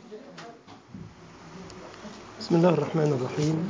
بسم الله الرحمن الرحيم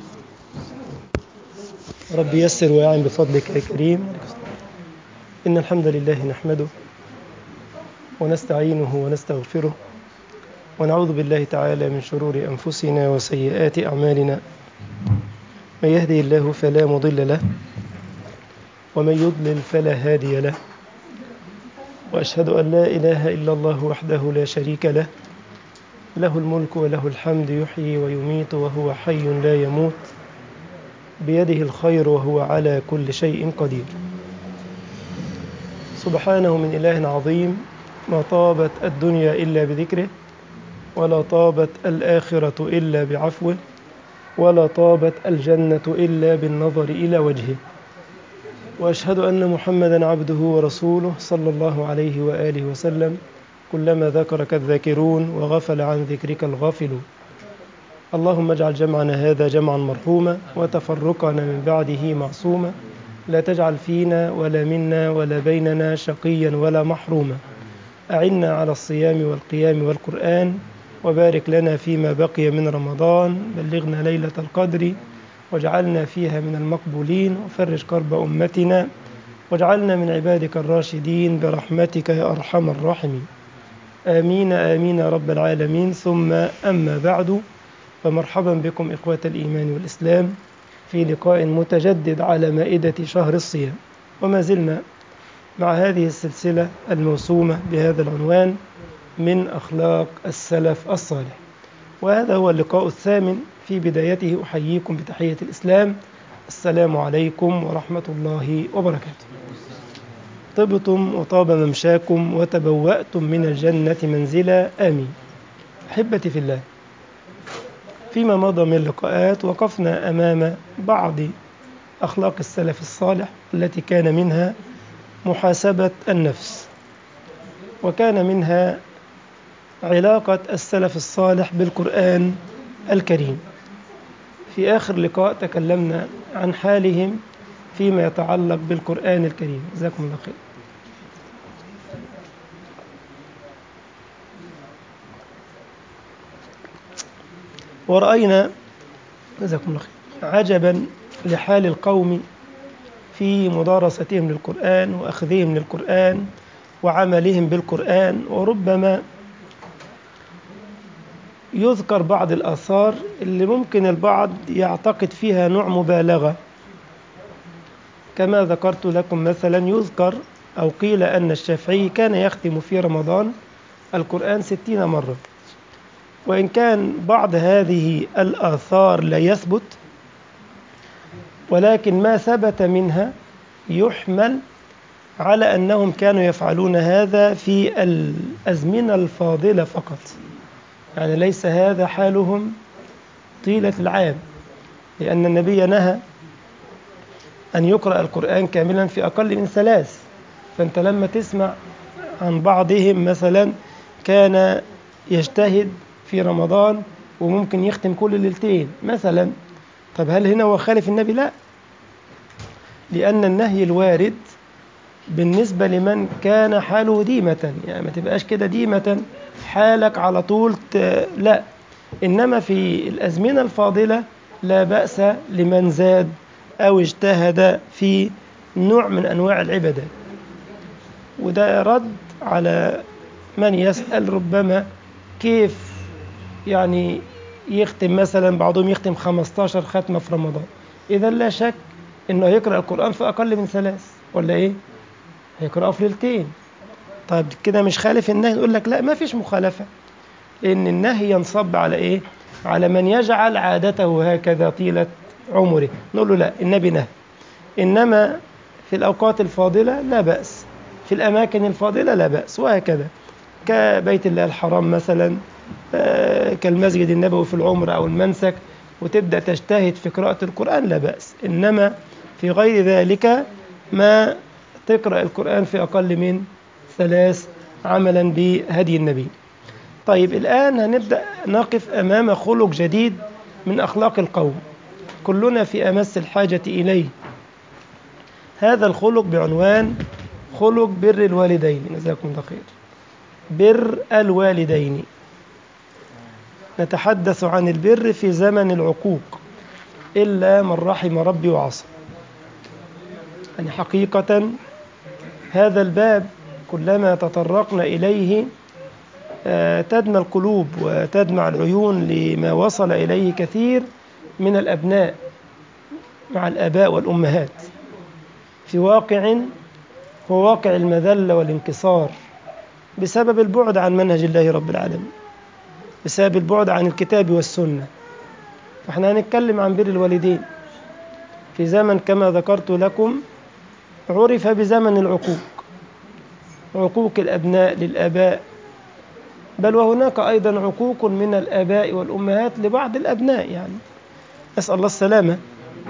رب يسر ويعن بفضلك يا كريم إن الحمد لله نحمده ونستعينه ونستغفره ونعوذ بالله تعالى من شرور أنفسنا وسيئات أعمالنا من يهدي الله فلا مضل له ومن يضلل فلا هادي له وأشهد أن لا إله إلا الله وحده لا شريك له له الملك وله الحمد يحيي ويميت وهو حي لا يموت بيده الخير وهو على كل شيء قدير سبحانه من إله عظيم ما طابت الدنيا إلا بذكره ولا طابت الآخرة إلا بعفوه ولا طابت الجنة إلا بالنظر إلى وجهه وأشهد أن محمدا عبده ورسوله صلى الله عليه وآله وسلم كلما ذكرك الذاكرون وغفل عن ذكرك الغافلون اللهم اجعل جمعنا هذا جمعا مرحوما وتفرقنا من بعده معصوما لا تجعل فينا ولا منا ولا بيننا شقيا ولا محروما أعنا على الصيام والقيام والقرآن وبارك لنا فيما بقي من رمضان بلغنا ليلة القدر واجعلنا فيها من المقبولين وفرج كرب أمتنا واجعلنا من عبادك الراشدين برحمتك يا أرحم الراحمين آمين آمين يا رب العالمين ثم أما بعد فمرحبا بكم إخوة الإيمان والإسلام في لقاء متجدد على مائدة شهر الصيام وما زلنا مع هذه السلسلة الموسومة بهذا العنوان من أخلاق السلف الصالح وهذا هو اللقاء الثامن في بدايته أحييكم بتحية الإسلام السلام عليكم ورحمة الله وبركاته طبتم وطاب ممشاكم وتبوأتم من الجنة منزلا آمين أحبتي في الله فيما مضى من لقاءات وقفنا أمام بعض أخلاق السلف الصالح التي كان منها محاسبة النفس وكان منها علاقة السلف الصالح بالقرآن الكريم في آخر لقاء تكلمنا عن حالهم فيما يتعلق بالقرآن الكريم جزاكم الله خير ورأينا جزاكم الله خير عجبا لحال القوم في مدارستهم للقرآن وأخذهم للقرآن وعملهم بالقرآن وربما يذكر بعض الآثار اللي ممكن البعض يعتقد فيها نوع مبالغة كما ذكرت لكم مثلا يذكر أو قيل أن الشافعي كان يختم في رمضان القرآن ستين مرة وإن كان بعض هذه الآثار لا يثبت ولكن ما ثبت منها يحمل على أنهم كانوا يفعلون هذا في الأزمنة الفاضلة فقط يعني ليس هذا حالهم طيلة العام لأن النبي نهى أن يقرأ القرآن كاملا في أقل من ثلاث فأنت لما تسمع عن بعضهم مثلا كان يجتهد في رمضان وممكن يختم كل ليلتين مثلا طب هل هنا هو خالف النبي لا لأن النهي الوارد بالنسبة لمن كان حاله ديمة يعني ما تبقاش كده ديمة حالك على طول لا إنما في الأزمنة الفاضلة لا بأس لمن زاد أو اجتهد في نوع من أنواع العبادات وده رد على من يسأل ربما كيف يعني يختم مثلا بعضهم يختم 15 ختمة في رمضان إذا لا شك إنه يقرأ القرآن في أقل من ثلاث ولا إيه؟ هيقرأه في ليلتين طيب كده مش خالف النهي يقول لك لا ما فيش مخالفة لأن النهي ينصب على إيه؟ على من يجعل عادته هكذا طيلة عمره نقول له لا النبي نهى إنما في الأوقات الفاضلة لا بأس في الأماكن الفاضلة لا بأس وهكذا كبيت الله الحرام مثلا كالمسجد النبوي في العمر أو المنسك وتبدأ تجتهد في قراءة القرآن لا بأس إنما في غير ذلك ما تقرأ القرآن في أقل من ثلاث عملا بهدي النبي طيب الآن هنبدأ نقف أمام خلق جديد من أخلاق القوم كلنا في أمس الحاجة إليه هذا الخلق بعنوان خلق بر الوالدين جزاكم الله خير بر الوالدين نتحدث عن البر في زمن العقوق إلا من رحم ربي وعصى يعني حقيقة هذا الباب كلما تطرقنا إليه تدمى القلوب وتدمع العيون لما وصل إليه كثير من الأبناء مع الآباء والأمهات في واقع هو واقع المذلة والانكسار بسبب البعد عن منهج الله رب العالمين بسبب البعد عن الكتاب والسنة فاحنا هنتكلم عن بر الوالدين في زمن كما ذكرت لكم عرف بزمن العقوق عقوق الأبناء للآباء بل وهناك أيضا عقوق من الآباء والأمهات لبعض الأبناء يعني نسأل الله السلامة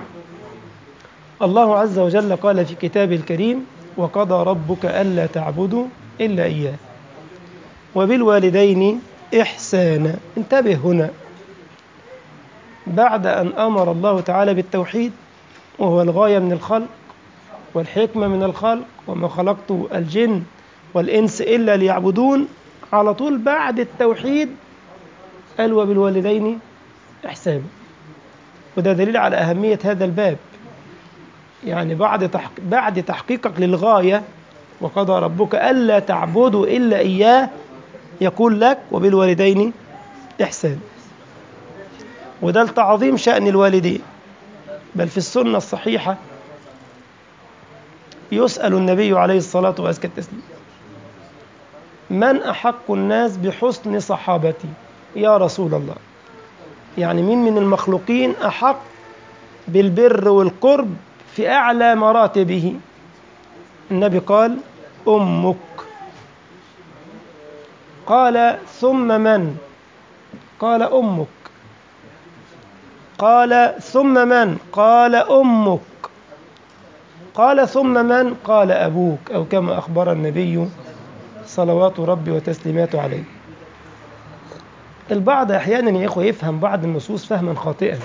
الله عز وجل قال في كتابه الكريم وقضى ربك ألا تعبدوا إلا إياه وبالوالدين إحسانا انتبه هنا بعد أن أمر الله تعالى بالتوحيد وهو الغاية من الخلق والحكمة من الخلق وما خلقت الجن والإنس إلا ليعبدون على طول بعد التوحيد قال وبالوالدين إحسانا وده دليل على أهمية هذا الباب يعني بعد تحقيق بعد تحقيقك للغاية وقضى ربك ألا تعبدوا إلا إياه يقول لك وبالوالدين إحسان وده لتعظيم شأن الوالدين بل في السنة الصحيحة يسأل النبي عليه الصلاة وأزكى التسليم من أحق الناس بحسن صحابتي يا رسول الله يعني مين من المخلوقين أحق بالبر والقرب في أعلى مراتبه النبي قال أمك قال ثم من قال أمك قال ثم من قال أمك قال ثم من قال أبوك أو كما أخبر النبي صلوات ربي وتسليماته عليه البعض أحيانا يا إخوة يفهم بعض النصوص فهما خاطئا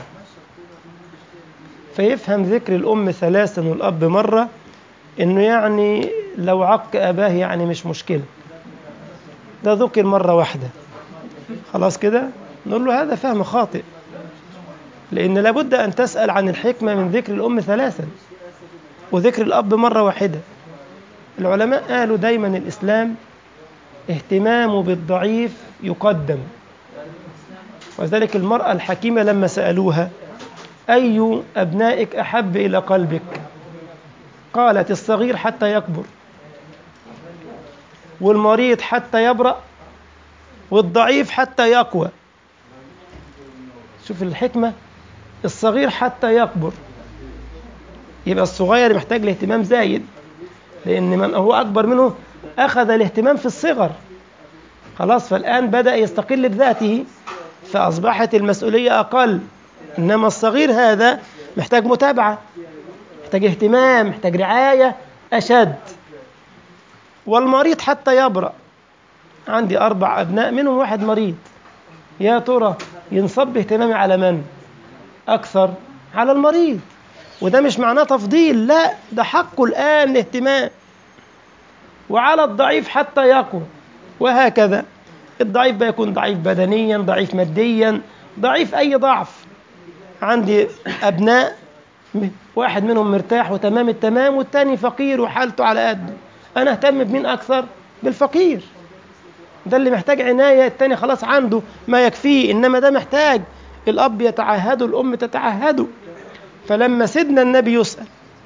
فيفهم ذكر الأم ثلاثا والأب مرة إنه يعني لو عق أباه يعني مش مشكلة ده ذكر مرة واحدة خلاص كده نقول له هذا فهم خاطئ لأن لابد أن تسأل عن الحكمة من ذكر الأم ثلاثا وذكر الأب مرة واحدة العلماء قالوا دايما الإسلام اهتمامه بالضعيف يقدم وذلك المرأة الحكيمة لما سألوها أي أبنائك أحب إلى قلبك قالت الصغير حتى يكبر والمريض حتى يبرأ والضعيف حتى يقوى شوف الحكمة الصغير حتى يكبر يبقى الصغير محتاج لاهتمام زايد لأن من هو أكبر منه أخذ الاهتمام في الصغر خلاص فالآن بدأ يستقل بذاته فأصبحت المسؤولية أقل إنما الصغير هذا محتاج متابعة محتاج اهتمام محتاج رعاية أشد والمريض حتى يبرأ عندي أربع أبناء منهم واحد مريض يا ترى ينصب اهتمامي على من؟ أكثر على المريض وده مش معناه تفضيل لا ده حقه الآن الاهتمام وعلى الضعيف حتى يقوى وهكذا الضعيف بيكون ضعيف بدنيا ضعيف ماديا ضعيف أي ضعف عندي أبناء واحد منهم مرتاح وتمام التمام والتاني فقير وحالته على قده أنا أهتم بمين أكثر بالفقير ده اللي محتاج عناية التاني خلاص عنده ما يكفيه إنما ده محتاج الأب يتعهده الأم تتعهده فلما سيدنا النبي يسأل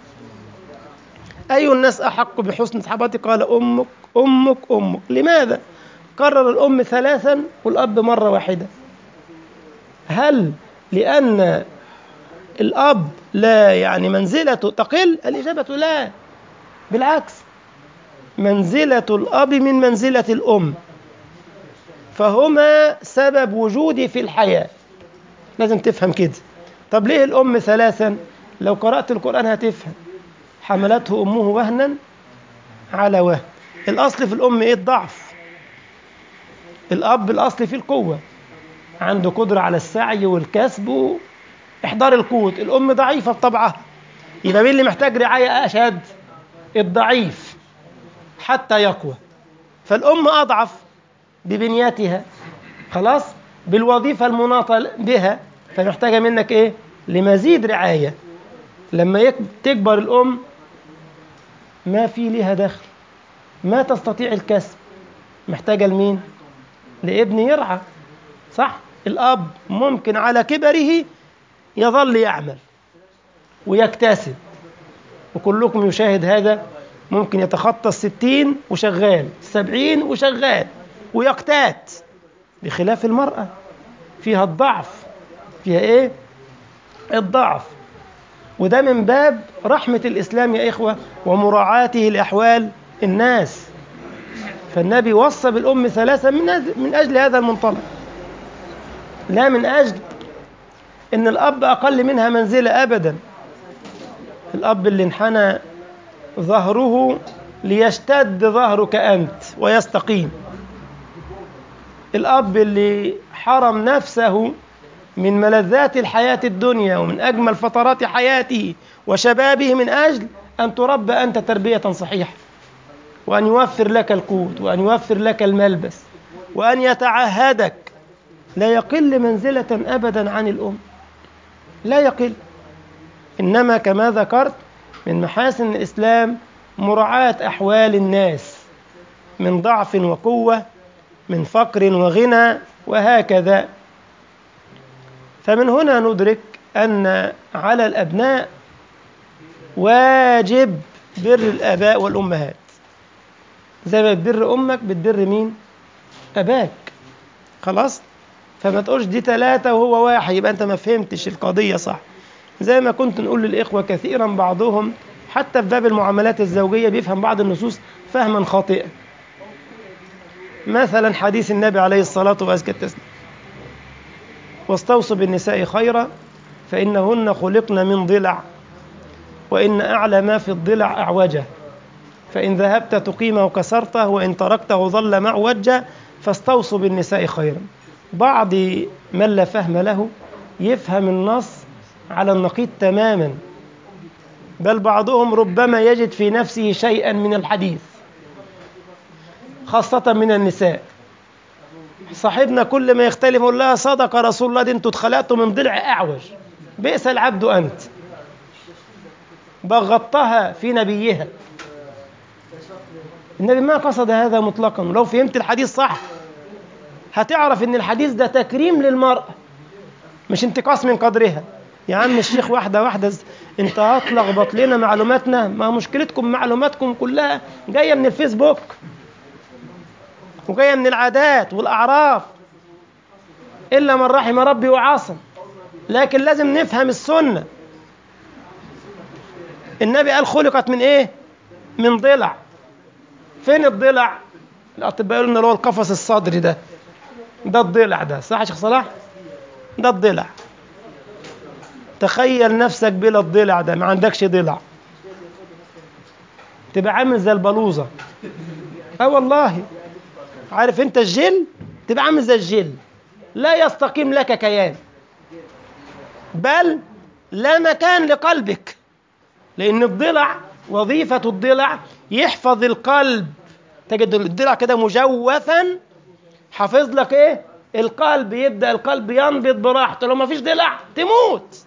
أي الناس أحق بحسن صحابتي قال أمك أمك أمك لماذا كرر الأم ثلاثا والأب مرة واحدة هل لأن الأب لا يعني منزلته تقل الإجابة لا بالعكس منزلة الأب من منزلة الأم فهما سبب وجودي في الحياة لازم تفهم كده طب ليه الأم ثلاثا لو قرأت القرآن هتفهم حملته أمه وهنا على وهن الأصل في الأم إيه الضعف الأب الأصل فيه القوة عنده قدرة على السعي والكسب وإحضار القوت الأم ضعيفة بطبعها يبقى مين اللي محتاج رعاية أشد الضعيف حتى يقوى فالأم أضعف ببنيتها خلاص بالوظيفة المناطة بها فمحتاجة منك إيه؟ لمزيد رعاية لما يك- تكبر الأم ما في ليها دخل ما تستطيع الكسب محتاجة لمين؟ لابن يرعى صح؟ الأب ممكن على كبره يظل يعمل ويكتسب وكلكم يشاهد هذا ممكن يتخطى الستين وشغال السبعين وشغال ويقتات بخلاف المرأة فيها الضعف فيها ايه الضعف وده من باب رحمة الإسلام يا إخوة ومراعاته لأحوال الناس فالنبي وصى بالأم ثلاثة من أجل, من أجل هذا المنطلق لا من أجل إن الأب أقل منها منزلة أبدا الأب اللي انحنى ظهره ليشتد ظهرك أنت ويستقيم الأب اللي حرم نفسه من ملذات الحياة الدنيا ومن أجمل فترات حياته وشبابه من أجل أن تربى أنت تربية صحيحة وأن يوفر لك القوت وأن يوفر لك الملبس وأن يتعهدك لا يقل منزلة أبدا عن الأم لا يقل إنما كما ذكرت من محاسن الإسلام مراعاة أحوال الناس من ضعف وقوة من فقر وغنى وهكذا فمن هنا ندرك أن على الأبناء واجب بر الآباء والأمهات زي ما بتبر أمك بتبر مين؟ أباك خلاص؟ فما تقولش دي ثلاثة وهو واحد يبقى أنت ما فهمتش القضية صح زي ما كنت نقول للإخوة كثيرا بعضهم حتى في باب المعاملات الزوجية بيفهم بعض النصوص فهما خاطئا مثلا حديث النبي عليه الصلاة وأزكى التسليم واستوصوا بالنساء خيرا فإنهن خلقن من ضلع وإن أعلى ما في الضلع أعوجه فإن ذهبت تقيمه كسرته وإن تركته ظل معوجا فاستوصوا بالنساء خيرا بعض من لا فهم له يفهم النص على النقيض تماما بل بعضهم ربما يجد في نفسه شيئا من الحديث خاصة من النساء صاحبنا كل ما يختلف يقول لها صدق رسول الله دي انتوا اتخلقتوا من ضلع اعوج بئس العبد انت بغضتها في نبيها النبي ما قصد هذا مطلقا ولو فهمت الحديث صح هتعرف ان الحديث ده تكريم للمرأة مش انتقاص من قدرها يا عم الشيخ واحدة واحدة انت هتلخبط لنا معلوماتنا ما مشكلتكم معلوماتكم كلها جاية من الفيسبوك وجاية من العادات والأعراف إلا من رحم ربي وعاصم لكن لازم نفهم السنة النبي قال خلقت من إيه؟ من ضلع فين الضلع؟ الأطباء يقولوا اللي هو القفص الصدري ده ده الضلع ده صح يا شيخ صلاح؟ ده الضلع تخيل نفسك بلا الضلع ده ما عندكش ضلع تبقى عامل زي البلوزة اه والله عارف انت الجل تبقى عامل زي الجل لا يستقيم لك كيان بل لا مكان لقلبك لان الضلع وظيفة الضلع يحفظ القلب تجد الضلع كده مجوفا حافظ لك ايه القلب يبدأ القلب ينبض براحته لو ما فيش ضلع تموت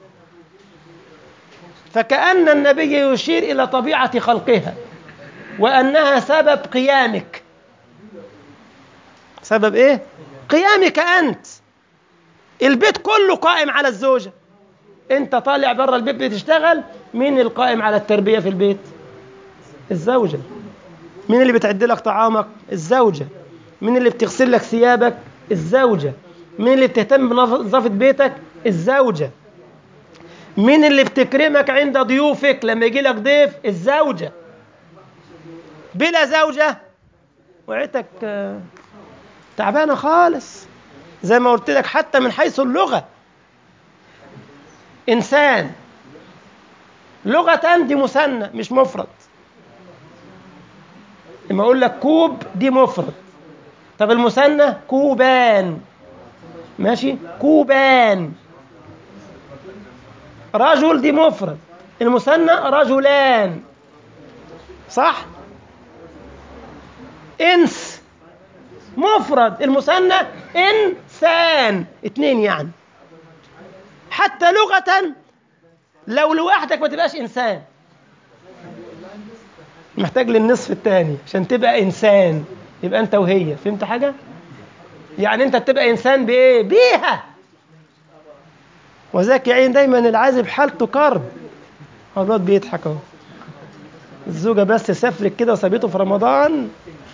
فكأن النبي يشير إلى طبيعة خلقها وأنها سبب قيامك سبب إيه؟ قيامك أنت البيت كله قائم على الزوجة أنت طالع بره البيت بتشتغل مين القائم على التربية في البيت؟ الزوجة مين اللي بتعد لك طعامك؟ الزوجة مين اللي بتغسل لك ثيابك؟ الزوجة مين اللي بتهتم بنظافة بيتك؟ الزوجة مين اللي بتكرمك عند ضيوفك لما يجي لك ضيف الزوجة بلا زوجة وعيتك تعبانة خالص زي ما قلت لك حتى من حيث اللغة إنسان لغة دي مثنى مش مفرد لما أقول لك كوب دي مفرد طب المثنى كوبان ماشي كوبان رجل دي مفرد المثنى رجلان صح انس مفرد المثنى انس إنسان اتنين يعني حتى لغة لو لوحدك ما تبقاش إنسان محتاج للنصف الثاني عشان تبقى إنسان يبقى أنت وهي فهمت حاجة؟ يعني أنت بتبقى إنسان بإيه؟ بيها وذاك يا عين دايما العازب حالته كرب هو الواد بيضحك اهو الزوجة بس سافرت كده وسابته في رمضان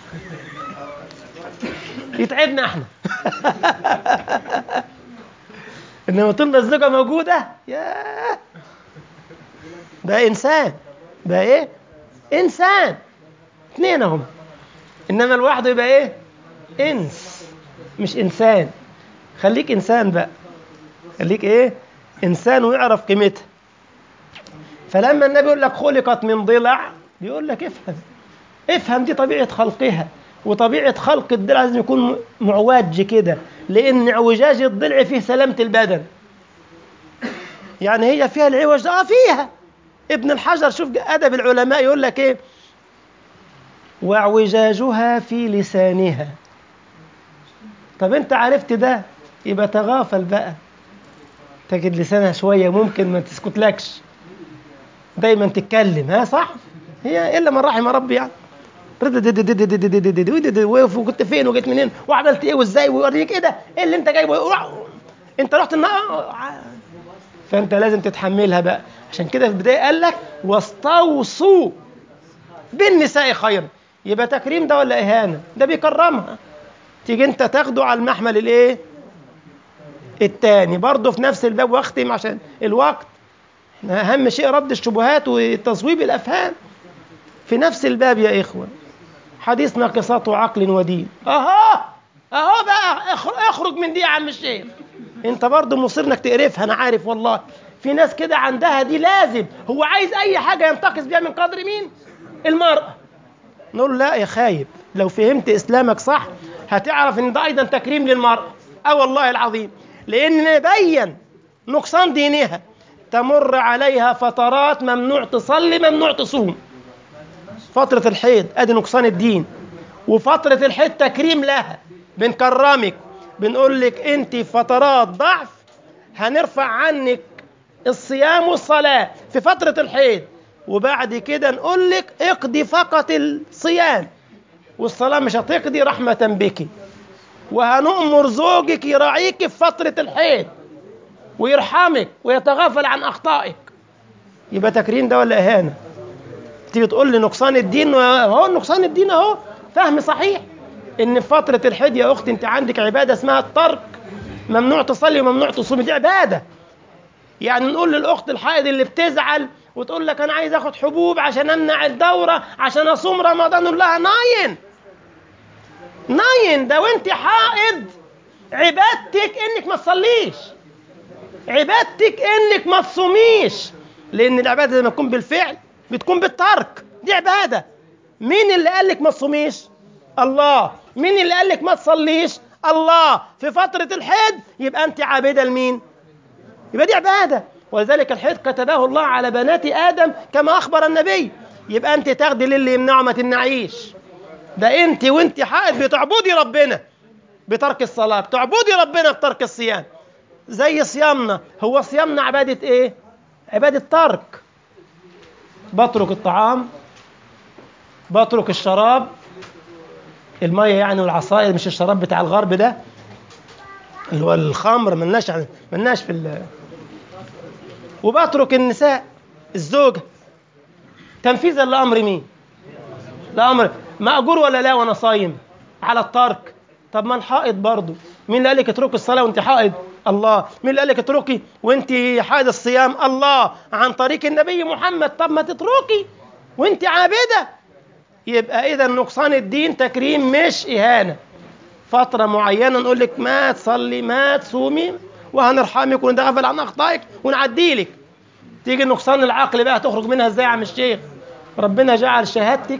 يتعبنا احنا انما طول ما الزوجة موجودة ياه بقى انسان بقى ايه انسان اتنين اهم انما لوحده يبقى ايه انس مش انسان خليك انسان بقى خليك ايه انسان ويعرف قيمتها فلما النبي يقول لك خلقت من ضلع بيقول لك افهم افهم دي طبيعه خلقها وطبيعه خلق الضلع لازم يكون معوج كده لان اعوجاج الضلع فيه سلامه البدن يعني هي فيها العوج ده اه فيها ابن الحجر شوف ادب العلماء يقول لك ايه واعوجاجها في لسانها طب انت عرفت ده يبقى تغافل بقى تجد لسانها شوية ممكن ما تسكتلكش دايما تتكلم ها صح هي إلا من رحم ربي يعني وكنت فين وجيت منين وعملت ايه وازاي ويوريك ايه ده ايه اللي انت جايبه انت رحت النار فانت لازم تتحملها بقى عشان كده في البدايه قال لك واستوصوا بالنساء خيرا يبقى تكريم ده ولا اهانه ده بيكرمها تيجي انت تاخده على المحمل الايه التاني برضه في نفس الباب واختم عشان الوقت اهم شيء رد الشبهات وتصويب الافهام في نفس الباب يا اخوه حديث ناقصات عقل ودين اهو اهو بقى اخرج من دي يا عم الشيخ انت برضه مصر انك تقرفها انا عارف والله في ناس كده عندها دي لازم هو عايز اي حاجه ينتقص بيها من قدر مين المراه نقول لا يا خايب لو فهمت اسلامك صح هتعرف ان ده ايضا تكريم للمراه اه والله العظيم لان نبين نقصان دينها تمر عليها فترات ممنوع تصلي ممنوع تصوم فترة الحيض ادي نقصان الدين وفترة الحيض تكريم لها بنكرمك بنقول لك انت في فترات ضعف هنرفع عنك الصيام والصلاة في فترة الحيض وبعد كده نقول لك اقضي فقط الصيام والصلاة مش هتقضي رحمة بك وهنؤمر زوجك يراعيك في فترة الحيض ويرحمك ويتغافل عن أخطائك يبقى تكريم ده ولا إهانة تيجي تقول لي نقصان الدين اهو نقصان الدين اهو فهم صحيح ان في فترة الحيض يا اختي انت عندك عبادة اسمها الترك ممنوع تصلي وممنوع تصومي دي عبادة يعني نقول للاخت الحائض اللي بتزعل وتقول لك انا عايز اخد حبوب عشان امنع الدورة عشان اصوم رمضان نقول لها ناين ناين ده وانت حائض عبادتك انك ما تصليش عبادتك انك ما تصوميش لان العباده لما تكون بالفعل بتكون بالترك دي عباده مين اللي قال لك ما تصوميش الله مين اللي قال لك ما تصليش الله في فتره الحيض يبقى انت عابده لمين يبقى دي عباده ولذلك الحيض كتبه الله على بنات ادم كما اخبر النبي يبقى انت تاخدي للي يمنعه ما تمنعيش ده انت وانت حائض بتعبدي ربنا بترك الصلاه بتعبدي ربنا بترك الصيام زي صيامنا هو صيامنا عبادة ايه عبادة ترك بترك الطعام بترك الشراب المية يعني والعصاير مش الشراب بتاع الغرب ده اللي هو الخمر ملناش ملناش في ال وبترك النساء الزوجة تنفيذا لأمر مين؟ لأمر مأجور ولا لا وأنا صايم على الترك طب ما الحائض برضه مين اللي قال لك اتركي الصلاة وأنت حائض؟ الله مين اللي قال لك اتركي وانت حائض الصيام الله عن طريق النبي محمد طب ما تتركي وانت عابده يبقى اذا نقصان الدين تكريم مش اهانه فتره معينه نقول لك ما تصلي ما تصومي وهنرحمك وندغفل عن اخطائك ونعدي لك تيجي نقصان العقل بقى تخرج منها ازاي يا عم الشيخ ربنا جعل شهادتك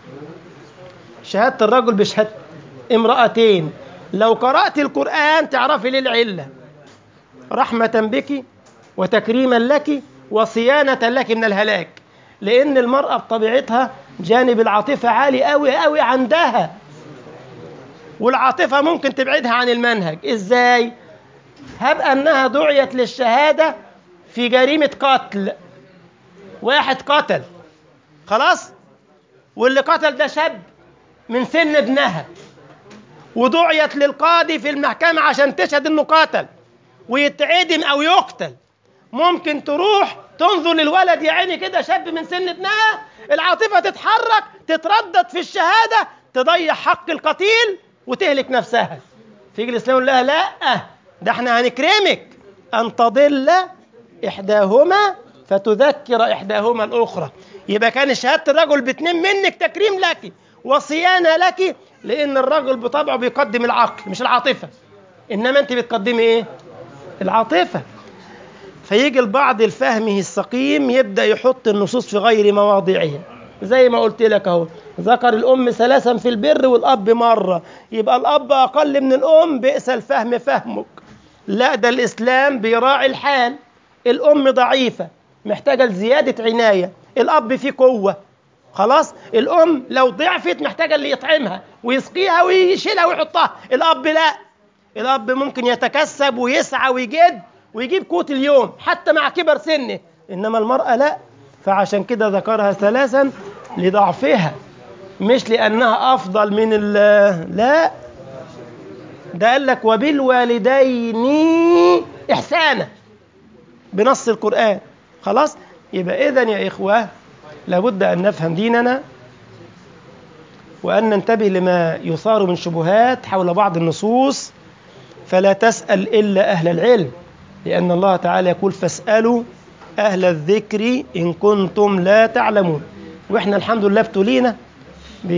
شهاده الرجل بشهاده امرأتين لو قرأت القرآن تعرفي ليه العلة رحمة بك وتكريما لك وصيانة لك من الهلاك لأن المرأة بطبيعتها جانب العاطفة عالي أوي أوي عندها والعاطفة ممكن تبعدها عن المنهج إزاي؟ هب أنها دعيت للشهادة في جريمة قتل واحد قتل خلاص واللي قتل ده شاب من سن ابنها ودعيت للقاضي في المحكمة عشان تشهد انه قتل ويتعدم او يقتل ممكن تروح تنظر للولد يا عيني كده شاب من سن ابنها العاطفة تتحرك تتردد في الشهادة تضيع حق القتيل وتهلك نفسها فيجي الإسلام يقول لها لا ده احنا هنكرمك أن تضل إحداهما فتذكر إحداهما الأخرى يبقى كان شهادة الرجل باتنين منك تكريم لك وصيانة لك لأن الرجل بطبعه بيقدم العقل مش العاطفة إنما أنت بتقدمي إيه؟ العاطفة فيجي البعض الفهمه السقيم يبدأ يحط النصوص في غير مواضعها زي ما قلت لك اهو ذكر الأم ثلاثا في البر والأب مرة يبقى الأب أقل من الأم بئس الفهم فهمك لا ده الإسلام بيراعي الحال الأم ضعيفة محتاجة لزيادة عناية الأب فيه قوة خلاص الأم لو ضعفت محتاجة اللي يطعمها ويسقيها ويشيلها ويحطها الأب لا الأب ممكن يتكسب ويسعى ويجد ويجيب قوت اليوم حتى مع كبر سنه إنما المرأة لا فعشان كده ذكرها ثلاثا لضعفها مش لأنها أفضل من ال لا ده قال لك وبالوالدين إحسانا بنص القرآن خلاص يبقى إذا يا إخوة لابد أن نفهم ديننا وأن ننتبه لما يثار من شبهات حول بعض النصوص فلا تسأل إلا أهل العلم لأن الله تعالى يقول فاسألوا أهل الذكر إن كنتم لا تعلمون وإحنا الحمد لله ابتلينا ب...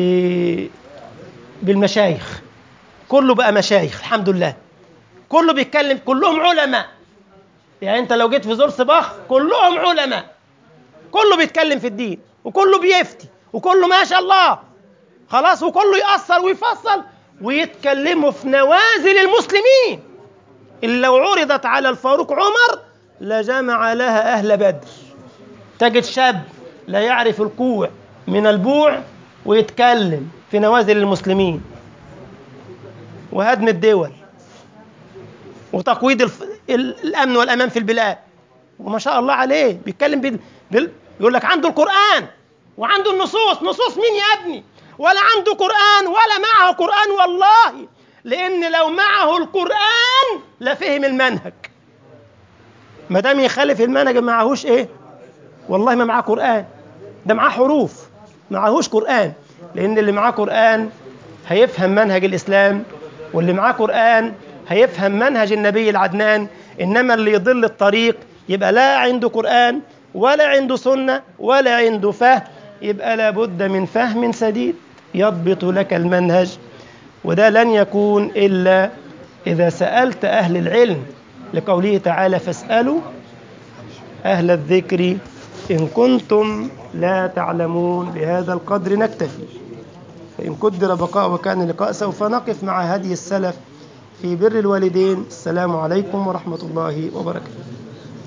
بالمشايخ كله بقى مشايخ الحمد لله كله بيتكلم كلهم علماء يعني أنت لو جيت في زور صباح كلهم علماء كله بيتكلم في الدين وكله بيفتي وكله ما شاء الله خلاص وكله يأثر ويفصل ويتكلموا في نوازل المسلمين اللي لو عرضت على الفاروق عمر لجمع لها أهل بدر تجد شاب لا يعرف الكوع من البوع ويتكلم في نوازل المسلمين وهدم الدول وتقويض الف... الأمن والأمان في البلاد وما شاء الله عليه بيتكلم بال... بال... يقول لك عنده القرآن وعنده النصوص نصوص مين يا ابني ولا عنده قرآن ولا معه قرآن والله لأن لو معه القرآن لفهم المنهج ما دام يخالف المنهج ما معهوش ايه والله ما معاه قرآن ده معاه حروف معهوش قرآن لأن اللي معاه قرآن هيفهم منهج الإسلام واللي معاه قرآن هيفهم منهج النبي العدنان إنما اللي يضل الطريق يبقى لا عنده قرآن ولا عنده سنة ولا عنده فهم يبقى لابد من فهم سديد يضبط لك المنهج وده لن يكون إلا إذا سألت أهل العلم لقوله تعالى فاسألوا أهل الذكر إن كنتم لا تعلمون بهذا القدر نكتفي فإن قدر بقاء وكان لقاء سوف نقف مع هدي السلف في بر الوالدين السلام عليكم ورحمة الله وبركاته